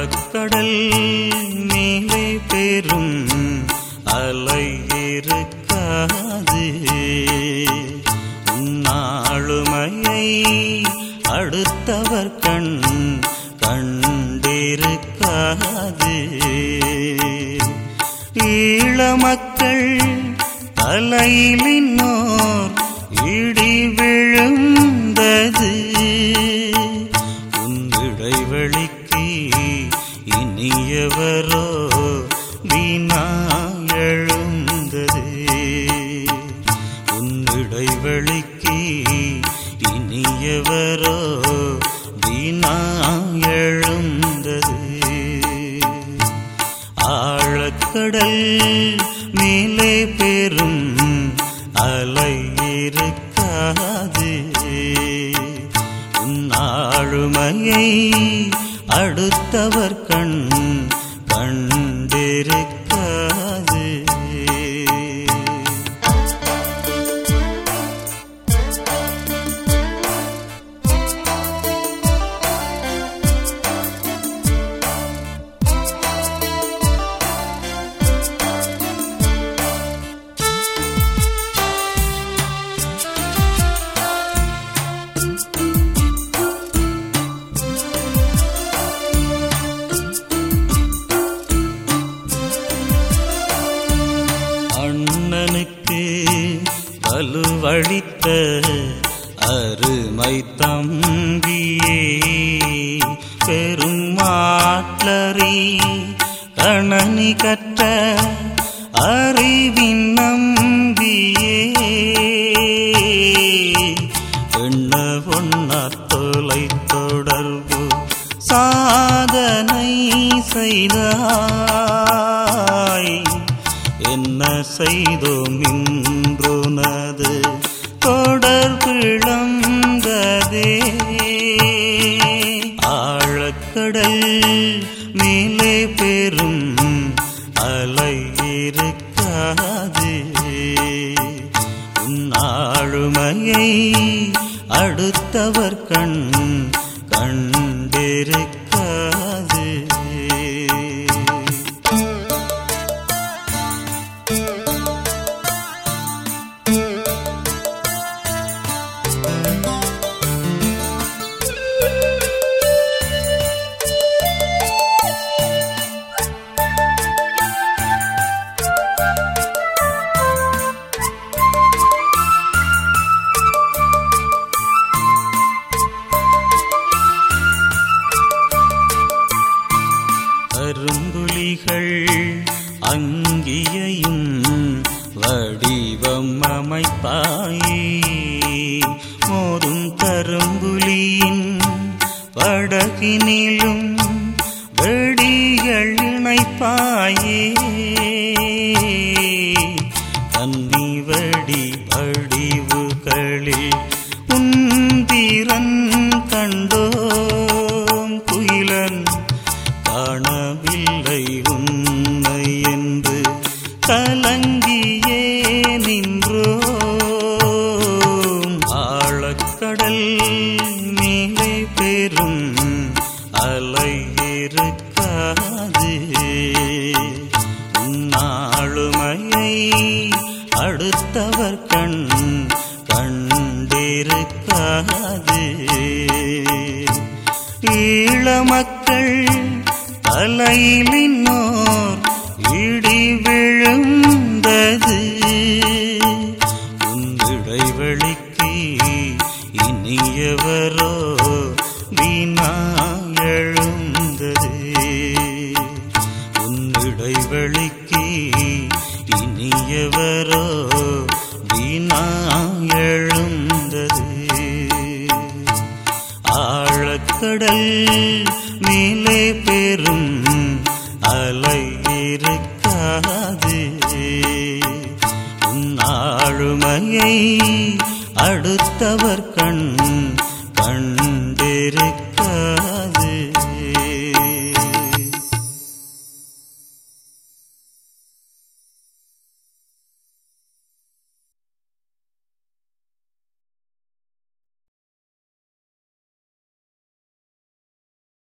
ஆழக்கடல் மேலே பெரும் அலை இருக்காது உன்னாளுமையை அடுத்தவர் கண் கண்டிருக்காது ஈழமக்கள் தலையில் இன்னோர் இடி விழுந்தது உன் இடைவெளிக்கு இனியவரோ வீணா எழுந்தது உன் இடைவெளிக்கு இனியவரோ வீணா எழுந்தது ஆழக்கடல் மேலே பெரும் அலை இருக்காது உன் ஆளுமையை அடுத்தவர் கண் கண்டிருக்காது அண்ணனுக்கு வலுவழித்த அருமை தம்பியே பெருமாட்லரி கணனி கற்ற அறிவின் நம்பியே எண்ண ஒன்னா தொலை தொடர்பு சாதனை செய்தாய் என்ன செய்தோம் இன்றுனது தொடர் பிழந்ததே ஆழக்கடல் மேலே பெரும் அலை இருக்காது உன் ஆளுமையை அடுத்தவர் கண் கண்டிருக்காது கரும்புலிகள் அங்கியையும் வடிவம் அமைப்பாயே மோதும் கரும்புலியின் படகினிலும் வெடிகள் இணைப்பாயே கன்னி வடி வடிவுகளில் உந்திரன் கண்டோம் குயிலன் காணவில்லை உன்னை என்று கலங்கியே நின்றோம் ஆழக்கடல் மேலே பெரும் அலை இருக்காது உன்னாளுமையை அடுத்தவர் கண் கண்டிருக்காது ஈழமக்கள் தலையில் இன்னோர் இடி விழுந்தது உன் இடைவெளிக்கு இனியவரோ வீணா எழுந்தது உன் இடைவெளிக்கு இனியவரோ வீணா எழுந்தது ஆழக்கடல் மேலே பெரும் அலை இருக்காது உன் ஆளுமையை அடுத்தவர் கண் கண்